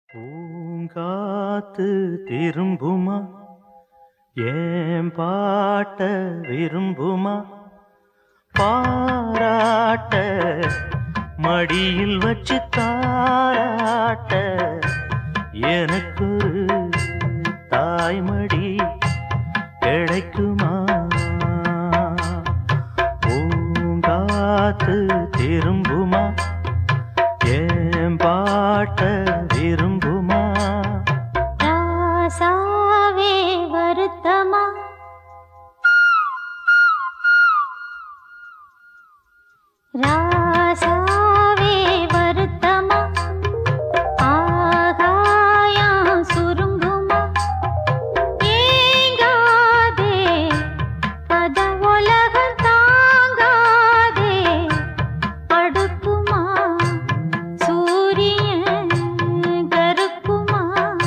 பூங்காத்து திரும்புமா ஏன் பாட்ட விரும்புமா பாராட்ட மடியில் வச்சு தாராட்ட எனக்கு ஒரு தாய்மடி கிடைக்குமா பூங்காத்து திரும்புமா ஏன் பாட்ட விரும்புமா ராசாவே வருத்தமா ராசாவே வருத்தமா ஆகாயம் சுருங்குமா ஏங்காதே கத உலகம் தாங்காதே அடுக்குமா சூரியன் கருக்குமா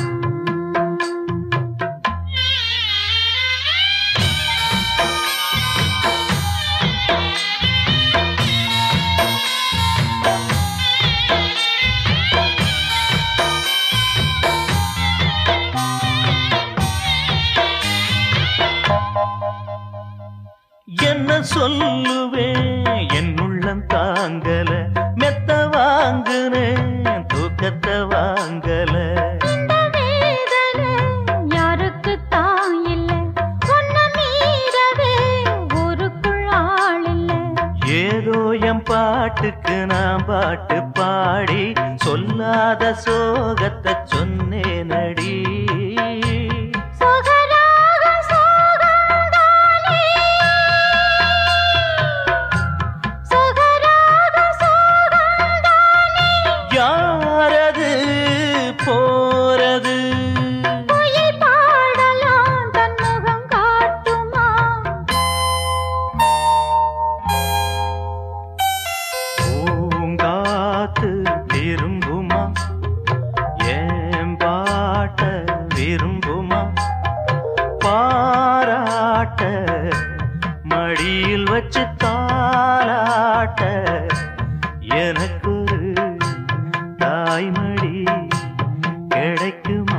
என்ன சொல்லுவேன் என் உள்ளம் தாங்கல மெத்த வாங்குனேன் தூக்கத்தை வாங்கல இந்த வேதனை யாருக்குத்தான் இல்ல உன்னை மீறவே ஊருக்குள் ஆள் இல்ல ஏதோ என் பாட்டுக்கு நான் பாட்டு பாடி சொல்லாத சோகத்தை சொன்னேனடி சொகராக சோகந்தானே சொகராக சோகந்தானே யாரது போறது குயில் பாடலாம் தன் முகம் காட்டுமா பூங்காத்து திரும்புமா ஏன் பாட்ட விரும்புமா பாராட்ட மடியில் வச்சு தாளாட்ட எனக்கு ஒரு தாய்மடி கிடைக்குமா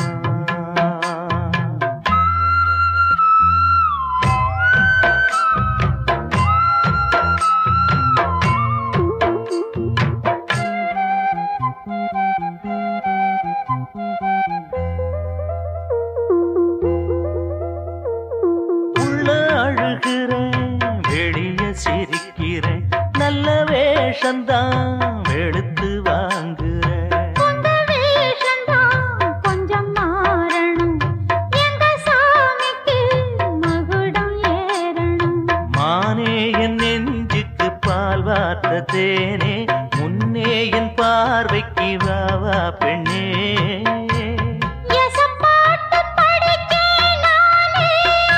உள்ள அழுகிறேன் வெளிய சிரிக்கிறேன் நல்ல வேஷந்தான் வெளுத்து வாங்குறேன் உங்க வேஷந்தான் கொஞ்சம் மாறணும் எங்க சாமிக்கு மகுடம் ஏறணும் மானே என் நெஞ்சுக்கு பால் வார்த்த தேனே முன்னே என் பார்வைக்கு வா வா பெண்ணே எசப்பாட்டு படிச்சேன் நானே.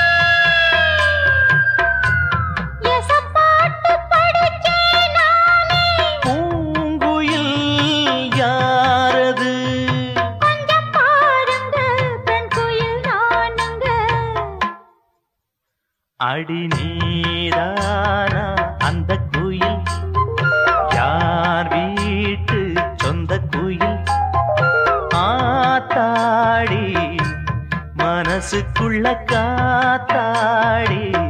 எசப்பாட்டு படிச்சேன் நானே. பூங்குயில் யாரது கொஞ்சம் பாருங்க, பெண் குயில் நானுங்க. அடி நீதானா அந்த குயில் யார் வீட்டு சொந்த குயில் ஆத்தாடி மனசுக்குள்ள காத்தாடி